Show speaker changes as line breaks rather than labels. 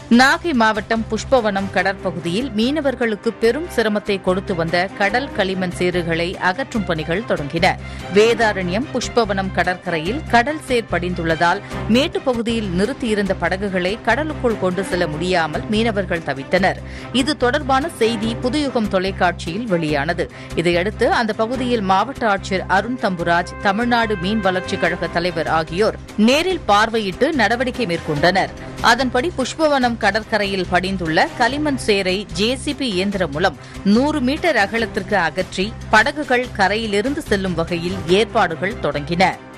நாகை மாவட்டம் புஷ்பவனம் கடற்பகுதியில் மீனவர்களுக்கு பெரும் சிரமத்தை கொடுத்து வந்த கடல் களிமண் சேறுகளை அகற்றும் பணிகள் தொடங்கின வேதாரண்யம் புஷ்பவனம் கடற்கரையில் கடல் சேர் படிந்துள்ளதால் மேட்டுப் பகுதியில் நிறுத்தியிருந்த படகுகளை கடலுக்குள் கொண்டு செல்ல முடியாமல் மீனவர்கள் தவித்தனர் இது தொடர்பான செய்தி புதுயுகம் தொலைக்காட்சியில் வெளியானது இதையடுத்து அந்த பகுதியில் மாவட்ட ஆட்சியர் அருண் தம்புராஜ் தமிழ்நாடு மீன் வளர்ச்சிக் கழக தலைவர் ஆகியோர் நேரில் பார்வையிட்டு நடவடிக்கை மேற்கொண்டனர் அதன்படி புஷ்பவனம் கடற்கரையில் படிந்துள்ள களிமண் சேரை ஜேசிபி இயந்திரம் மூலம் நூறு மீட்டர் அகலத்திற்கு அகற்றி படகுகள் கரையிலிருந்து செல்லும் வகையில் ஏற்பாடுகள் தொடங்கின